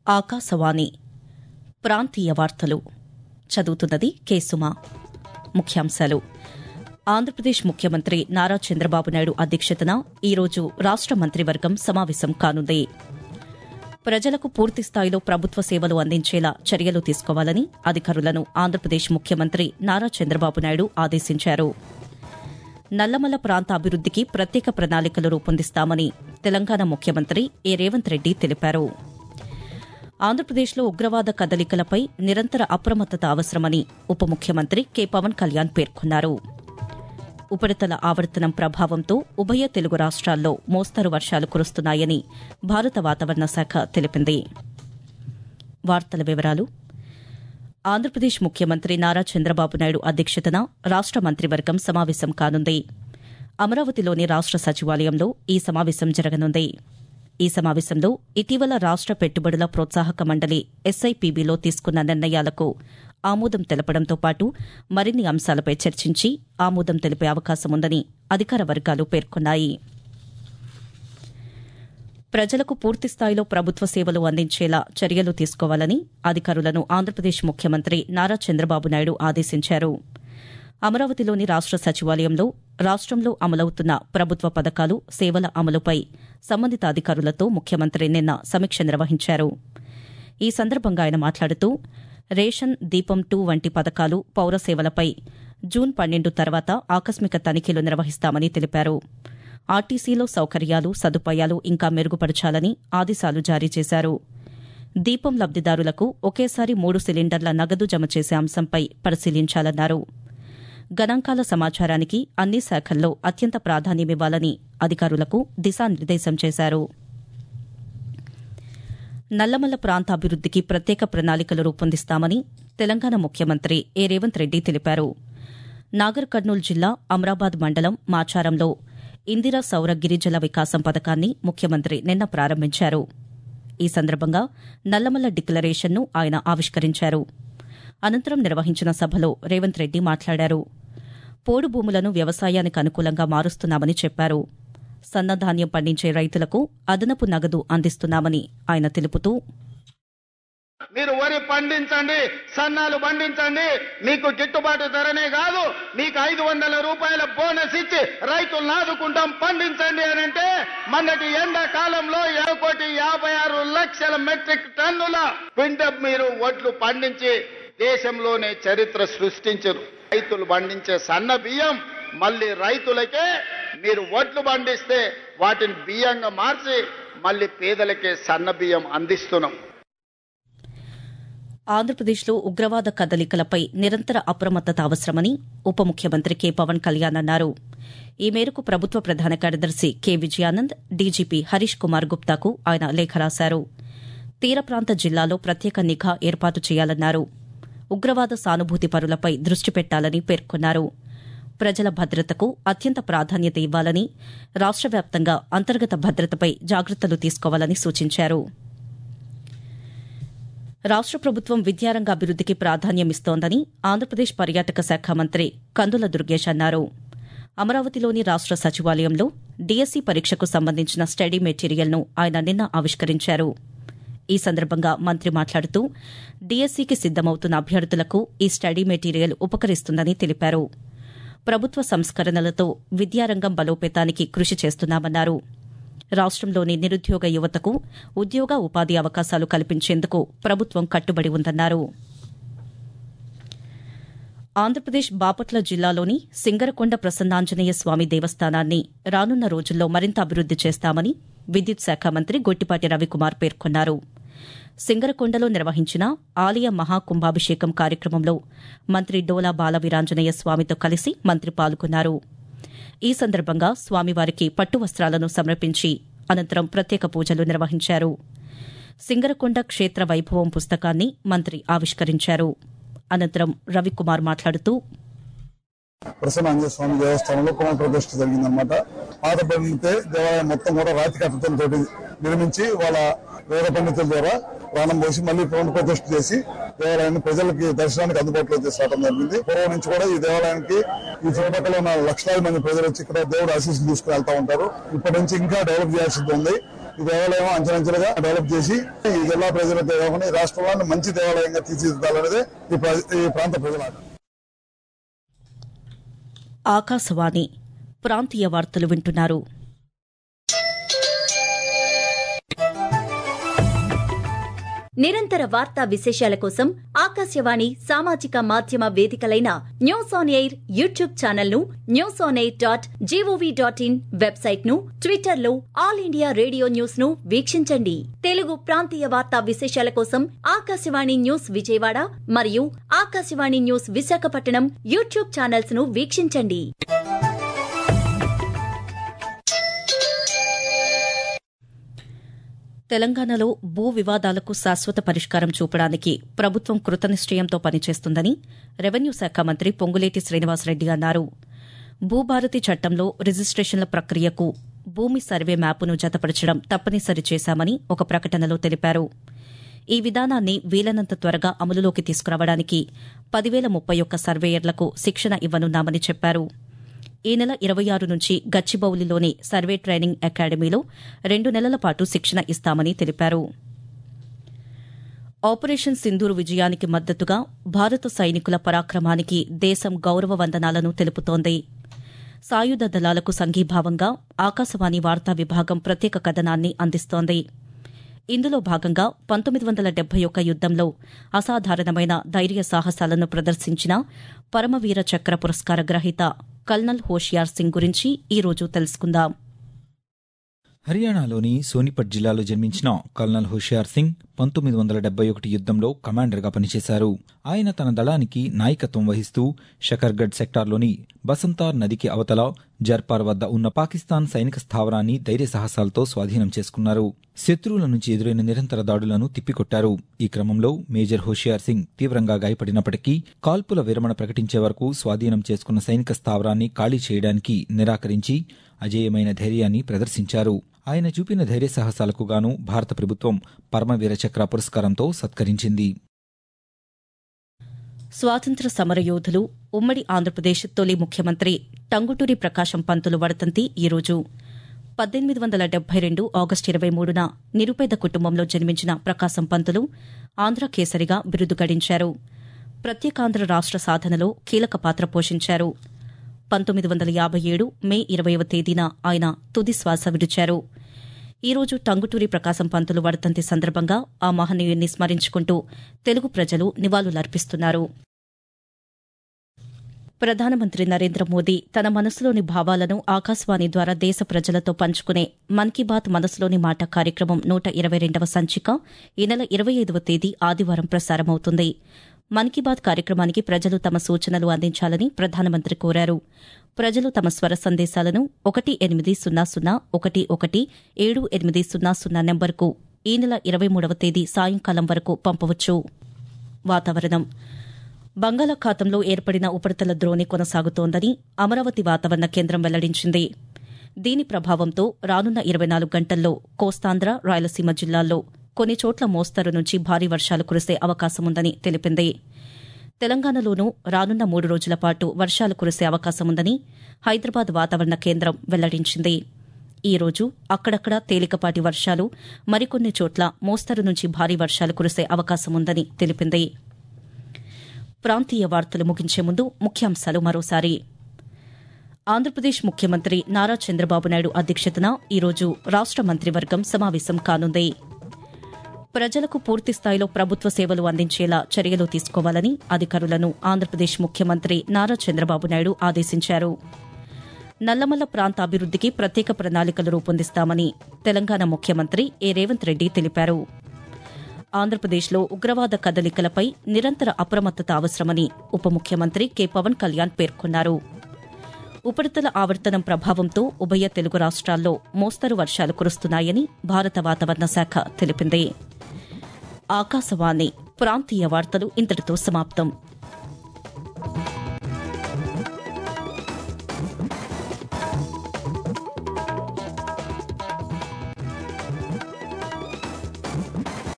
ఆకాశవాణి ప్రాంతీయ వార్తలు చదువుతున్నది కేసుమా ముఖ్యాంశాలు ఆంధ్రప్రదేశ్ ముఖ్యమంత్రి నారా చంద్రబాబు నాయుడు అధ్యక్షతన ఈరోజు రాష్ట మంత్రివర్గం సమావేశం కానుంది ప్రజలకు పూర్తి స్థాయిలో ప్రభుత్వ సేవలు అందించేలా చర్యలు తీసుకోవాలని అధికారులను ఆంధ్రప్రదేశ్ ముఖ్యమంత్రి నారా చంద్రబాబు నాయుడు ఆదేశించారు నల్లమల్ల ప్రాంత అభివృద్దికి ప్రత్యేక ప్రణాళికలు రూపొందిస్తామని తెలంగాణ ముఖ్యమంత్రి ఏ రేవంత్ రెడ్డి తెలిపారు ఆంధ్రప్రదేశ్లో ఉగ్రవాద కదలికలపై నిరంతర అప్రమత్తత అవసరమని ఉప ముఖ్యమంత్రి కె పవన్ కళ్యాణ్ పేర్కొన్నారు ఉపరితల ఆవర్తనం ప్రభావంతో ఉభయ తెలుగు రాష్ట్రాల్లో మోస్తరు వర్షాలు కురుస్తున్నాయని భారత వాతావరణ శాఖ తెలిపింది వార్తల వివరాలు ఆంధ్రప్రదేశ్ ముఖ్యమంత్రి నారా చంద్రబాబు నాయుడు అధ్యక్షతన రాష్ట మంత్రివర్గం సమావేశం కానుంది అమరావతిలోని రాష్ట సచివాలయంలో ఈ సమావేశం జరగనుంది ఈ సమావేశంలో ఇటీవల రాష్ట పెట్టుబడుల ప్రోత్సాహక మండలి ఎస్ఐపిబిలో తీసుకున్న నిర్ణయాలకు ఆమోదం తెలపడంతో పాటు మరిన్ని అంశాలపై చర్చించి ఆమోదం తెలిపే అవకాశముందని అధికార వర్గాలు పేర్కొన్నాయి ప్రజలకు పూర్తి స్థాయిలో ప్రభుత్వ సేవలు అందించేలా చర్యలు తీసుకోవాలని అధికారులను ఆంధ్రప్రదేశ్ ముఖ్యమంత్రి నారా చంద్రబాబు నాయుడు ఆదేశించారు అమరావతిలోని రాష్ట సచివాలయంలో రాష్టంలో అమలవుతున్న ప్రభుత్వ పథకాలు సేవల అమలుపై సంబంధిత అధికారులతో ముఖ్యమంత్రి నిన్న సమీక్ష నిర్వహించారు ఈ సందర్భంగా ఆయన మాట్లాడుతూ రేషన్ దీపం టూ వంటి పథకాలు పౌర సేవలపై జూన్ పన్నెండు తర్వాత ఆకస్మిక తనిఖీలు నిర్వహిస్తామని తెలిపారు ఆర్టీసీలో సౌకర్యాలు సదుపాయాలు ఇంకా మెరుగుపరచాలని ఆదేశాలు జారీ చేశారు దీపం లబ్దిదారులకు ఒకేసారి మూడు సిలిండర్ల నగదు జమ చేసే అంశంపై పరిశీలించాలన్నారు గణాంకాల సమాచారానికి అన్ని శాఖల్లో అత్యంత ప్రాధాన్యమివ్వాలని అధికారులకు దిశానిర్దేశం చేశారు నల్లమల్ల ప్రాంత అభివృద్దికి ప్రత్యేక ప్రణాళికలు రూపొందిస్తామని తెలంగాణ ముఖ్యమంత్రి ఏ రేవంత్ రెడ్డి తెలిపారు నాగర్ కర్నూలు జిల్లా అమరాబాద్ మండలం మాచారంలో ఇందిరా సౌర గిరిజల వికాసం పథకాన్ని ముఖ్యమంత్రి నిన్న ప్రారంభించారు ఈ సందర్భంగా నల్లమల్ల డిక్లరేషన్ను ఆయన ఆవిష్కరించారు అనంతరం నిర్వహించిన సభలో రేవంత్ రెడ్డి మాట్లాడారు పోడు భూములను వ్యవసాయానికి అనుకూలంగా మారుస్తున్నామని చెప్పారు సన్నధాన్యం పండించే రైతులకు అదనపు నగదు అందిస్తున్నామని ఆయన తెలుపుతూ మీరు వరి పండించండి సన్నాలు పండించండి మీకు గిట్టుబాటు ధరనే కాదు మీకు ఐదు వందల రూపాయల బోనస్ ఇచ్చి రైతులను ఆదుకుంటాం పండించండి అని అంటే మొన్నటి ఎండాకాలంలో ఏడు కోటి యాభై ఆరు లక్షల మెట్రిక్ టన్నుల క్వింటప్ మీరు వడ్లు పండించి దేశంలోనే చరిత్ర సృష్టించరు రైతులు పండించే సన్న బియ్యం మళ్ళీ రైతులకే మీరు వడ్లు పండిస్తే వాటిని బియ్యంగా మార్చి మళ్ళీ పేదలకే సన్న బియ్యం అందిస్తున్నాం ఆంధ్రప్రదేశ్లో ఉగ్రవాద కదలికలపై నిరంతర అప్రమత్తత అవసరమని ఉప ముఖ్యమంత్రి కె పవన్ కళ్యాణ్ అన్నారు ఈ మేరకు ప్రభుత్వ ప్రధాన కార్యదర్శి కె విజయానంద్ డీజీపీ హరీష్ కుమార్ గుప్తాకు ఆయన లేఖ రాశారు తీర ప్రాంత జిల్లాలో ప్రత్యేక నిఘా ఏర్పాటు చేయాలన్నారు ఉగ్రవాద సానుభూతి పరులపై దృష్టి పెట్టాలని పేర్కొన్నారు ప్రజల భద్రతకు అత్యంత ప్రాధాన్యత ఇవ్వాలని రాష్ట వ్యాప్తంగా అంతర్గత భద్రతపై జాగ్రత్తలు తీసుకోవాలని సూచించారు రాష్ట ప్రభుత్వం విద్యారంగ అభివృద్దికి ప్రాధాన్యమిస్తోందని ఆంధ్రప్రదేశ్ పర్యాటక శాఖ మంత్రి కందుల దుర్గేష్ అన్నారు అమరావతిలోని రాష్ట సచివాలయంలో డీఎస్సీ పరీక్షకు సంబంధించిన స్టడీ మెటీరియల్ను ఆయన నిన్న ఆవిష్కరించారు ఈ సందర్భంగా మంత్రి మాట్లాడుతూ డీఎస్సీకి సిద్దమవుతున్న అభ్యర్థులకు ఈ స్టడీ మెటీరియల్ ఉపకరిస్తుందని తెలిపారు ప్రభుత్వ సంస్కరణలతో విద్యారంగం బలోపేతానికి కృషి చేస్తున్నామన్నారు రాష్టంలోని నిరుద్యోగ యువతకు ఉద్యోగ ఉపాధి అవకాశాలు కల్పించేందుకు ప్రభుత్వం కట్టుబడి ఉందన్నారు ఆంధ్రప్రదేశ్ బాపట్ల జిల్లాలోని సింగరకొండ ప్రసన్నాంజనేయ స్వామి దేవస్థానాన్ని రానున్న రోజుల్లో మరింత అభివృద్ది చేస్తామని విద్యుత్ శాఖ మంత్రి గొట్టిపాటి రవికుమార్ పేర్కొన్నారు సింగరకొండలో నిర్వహించిన ఆలయ మహాకుంభాభిషేకం కార్యక్రమంలో మంత్రి డోలా బాలవీరాంజనేయ స్వామితో కలిసి మంత్రి పాల్గొన్నారు ఈ సందర్భంగా స్వామివారికి పట్టు వస్త్రాలను సమర్పించి అనంతరం ప్రత్యేక పూజలు నిర్వహించారు సింగరకొండ క్షేత్ర వైభవం పుస్తకాన్ని మంత్రి ఆవిష్కరించారు అనంతరం రవికుమార్ మాట్లాడుతూ ప్రసన్న ఆంజనేయ స్వామి దేవస్థానంలో పునఃప్రతిష్ఠ జరిగిందనమాట పాత పండితే దేవాలయం మొత్తం కూడా రాతి కట్టడంతో నిర్మించి వాళ్ళ వేద పండితుల ద్వారా ప్రాణం పోసి మళ్ళీ పునఃప్రతిష్ఠ చేసి దేవాలయాన్ని ప్రజలకి దర్శనానికి అందుబాటులో తీసుకురావడం జరిగింది పూర్వం నుంచి కూడా ఈ దేవాలయానికి ఈ చుట్టుపక్కల ఉన్న లక్షలాది మంది ప్రజలు వచ్చి ఇక్కడ దేవుడు ఆశీస్సులు తీసుకుని వెళ్తా ఉంటారు ఇప్పటి నుంచి ఇంకా డెవలప్ చేయాల్సింది ఉంది ఈ దేవాలయం అంచెలంచెలుగా డెవలప్ చేసి ఈ జిల్లా ప్రజలతో కాకుండా ఈ రాష్ట్రంలో మంచి దేవాలయంగా తీర్చిదిద్దాలనేదే ఈ ప్ర- ఈ ప్రాంత ప్రజల ఆకాంక్ష. ఆకాశవాణి ప్రాంతీయ వార్తలు వింటున్నారు నిరంతర వార్తా విశేషాల కోసం ఆకాశవాణి సామాజిక మాధ్యమ వేదికలైన news on air YouTube channel ను news on air dot gov dot in website ను ట్విట్టర్ లో ఆల్ ఇండియా రేడియో న్యూస్ ను వీక్షించండి తెలుగు ప్రాంతీయ వార్తా విశేషాల కోసం ఆకాశవాణి న్యూస్ విజయవాడ మరియు Akashvani news Visakhapatnam YouTube channels ను వీక్షించండి తెలంగాణలో భూ వివాదాలకు శాశ్వత పరిష్కారం చూపడానికి ప్రభుత్వం కృతనిశ్చయంతో పనిచేస్తుందని రెవెన్యూ శాఖ మంత్రి పొంగులేటి శ్రీనివాసరెడ్డి అన్నారు భూభారతి చట్టంలో రిజిస్ట్రేషన్ల ప్రక్రియకు భూమి సర్వే మ్యాపును జతపరచడం తప్పనిసరి చేశామని ఒక ప్రకటనలో తెలిపారు ఈ విధానాన్ని వీలైనంత త్వరగా అమలులోకి తీసుకురావడానికి పదివేల ముప్పై ఒక్క సర్వేయర్లకు శిక్షణ ఇవ్వనున్నామని చెప్పారు ఈ నెల ఇరవై ఆరు నుంచి గచ్చిబౌలిలోని సర్వే ట్రైనింగ్ అకాడమీలో రెండు నెలల పాటు శిక్షణ ఇస్తామని తెలిపారు ఆపరేషన్ సింధూరు విజయానికి మద్దతుగా భారత సైనికుల పరాక్రమానికి దేశం గౌరవ వందనాలను తెలుపుతోంది సాయుధ దళాలకు సంఘీభావంగా ఆకాశవాణి వార్తా విభాగం ప్రత్యేక కథనాన్ని అందిస్తోంది ఇందులో భాగంగా పంతొమ్మిది వందల డెబ్బై ఒక్క యుద్దంలో అసాధారణమైన ధైర్య సాహసాలను ప్రదర్శించిన పరమవీర చక్ర పురస్కార గ్రహీత కల్నల్ హోషియార్ సింగ్ గురించి ఈ రోజు తెలుసుకుందాం హర్యానాలోని సోనిపట్ జిల్లాలో జన్మించిన కల్నల్ హుషియార్ సింగ్ పంతొమ్మిది వందల డెబ్బై ఒకటి యుద్దంలో కమాండర్గా పనిచేశారు ఆయన తన దళానికి నాయకత్వం వహిస్తూ షకర్గఢ్ సెక్టార్లోని బసంతార్ నదికి అవతల జర్పార్ వద్ద ఉన్న పాకిస్తాన్ సైనిక స్థావరాన్ని ధైర్య సాహసాలతో స్వాధీనం చేసుకున్నారు శత్రువుల నుంచి ఎదురైన నిరంతర దాడులను తిప్పికొట్టారు ఈ క్రమంలో మేజర్ హోషియార్ సింగ్ తీవ్రంగా గాయపడినప్పటికీ కాల్పుల విరమణ ప్రకటించే వరకు స్వాధీనం చేసుకున్న సైనిక స్థావరాన్ని ఖాళీ చేయడానికి నిరాకరించి అజేయమైన ధైర్యాన్ని ప్రదర్శించారు ఆయన చూపిన ధైర్య సాహసాలకు గాను భారత ప్రభుత్వం పరమవీర చక్ర పురస్కారంతో సత్కరించింది స్వాతంత్ర సమరయోధులు ఉమ్మడి ఆంధ్రప్రదేశ్ తొలి ముఖ్యమంత్రి టంగుటూరి ప్రకాశం పంతులు వర్ధంతి ఈరోజు పద్దెనిమిది వందల డెబ్బై రెండు ఆగస్టు ఇరవై మూడున నిరుపేద కుటుంబంలో జన్మించిన ప్రకాశం పంతులు ఆంధ్ర కేసరిగా బిరుదు గడించారు ప్రత్యేకాంధ్ర రాష్ట సాధనలో కీలక పాత్ర పోషించారు పంతొమ్మిది వందల యాభై ఏడు మే ఇరవైవ తేదీన ఆయన తుది శ్వాస విడిచారు ఈ రోజు టంగుటూరి ప్రకాశం పంతులు వర్ధంతి సందర్భంగా ఆ మహనీయున్ని స్మరించుకుంటూ తెలుగు ప్రజలు నివాళులర్పిస్తున్నారు ప్రధానమంత్రి నరేంద్ర మోదీ తన మనసులోని భావాలను ఆకాశవాణి ద్వారా దేశ ప్రజలతో పంచుకునే మన్ కీ బాత్ మనసులోని మాట కార్యక్రమం నూట ఇరవై రెండవ సంచిక ఈ నెల ఇరవై ఐదవ తేదీ ఆదివారం ప్రసారమవుతుంది మన్ కీ బాత్ కార్యక్రమానికి ప్రజలు తమ సూచనలు అందించాలని ప్రధానమంత్రి కోరారు ప్రజలు తమ స్వర సందేశాలను ఒకటి ఎనిమిది సున్నా సున్నా ఒకటి ఒకటి ఏడు ఎనిమిది సున్నా సున్నా నెంబర్కు ఈ నెల ఇరవై మూడవ తేదీ సాయంకాలం వరకు పంపవచ్చు వాతావరణం బంగాళాఖాతంలో ఏర్పడిన ఉపరితల ద్రోణి కొనసాగుతోందని అమరావతి వాతావరణ కేంద్రం వెల్లడించింది దీని ప్రభావంతో రానున్న ఇరవై నాలుగు గంటల్లో కోస్తాంధ్ర రాయలసీమ జిల్లాల్లో కొన్ని చోట్ల మోస్తరు నుంచి భారీ వర్షాలు కురిసే అవకాశముందని తెలిపింది తెలంగాణలోనూ రానున్న మూడు రోజుల పాటు వర్షాలు కురిసే అవకాశముందని హైదరాబాద్ వాతావరణ కేంద్రం వెల్లడించింది ఈ రోజు అక్కడక్కడ తేలికపాటి వర్షాలు మరికొన్ని చోట్ల మోస్తరు నుంచి భారీ వర్షాలు కురిసే అవకాశముందని తెలిపింది ప్రాంతీయ వార్తలు ముగించే ముందు ముఖ్యాంశాలు మరోసారి ఆంధ్రప్రదేశ్ ముఖ్యమంత్రి నారా చంద్రబాబు నాయుడు అధ్యక్షతన ఈరోజు రాష్ట మంత్రివర్గం సమావేశం కానుంది ప్రజలకు పూర్తి స్థాయిలో ప్రభుత్వ సేవలు అందించేలా చర్యలు తీసుకోవాలని అధికారులను ఆంధ్రప్రదేశ్ ముఖ్యమంత్రి నారా చంద్రబాబు నాయుడు ఆదేశించారు నల్లమల్ల ప్రాంత అభివృద్దికి ప్రత్యేక ప్రణాళికలు రూపొందిస్తామని తెలంగాణ ముఖ్యమంత్రి ఏ రేవంత్ రెడ్డి తెలిపారు ఆంధ్రప్రదేశ్లో ఉగ్రవాద కదలికలపై నిరంతర అప్రమత్తత అవసరమని ఉప ముఖ్యమంత్రి కె పవన్ కళ్యాణ్ పేర్కొన్నారు ఉపరితల ఆవర్తనం ప్రభావంతో ఉభయ తెలుగు రాష్ట్రాల్లో మోస్తరు వర్షాలు కురుస్తున్నాయని భారత వాతావరణ శాఖ తెలిపింది ఆకాశవాణి ప్రాంతీయ వార్తలు ఇంతటితో సమాప్తం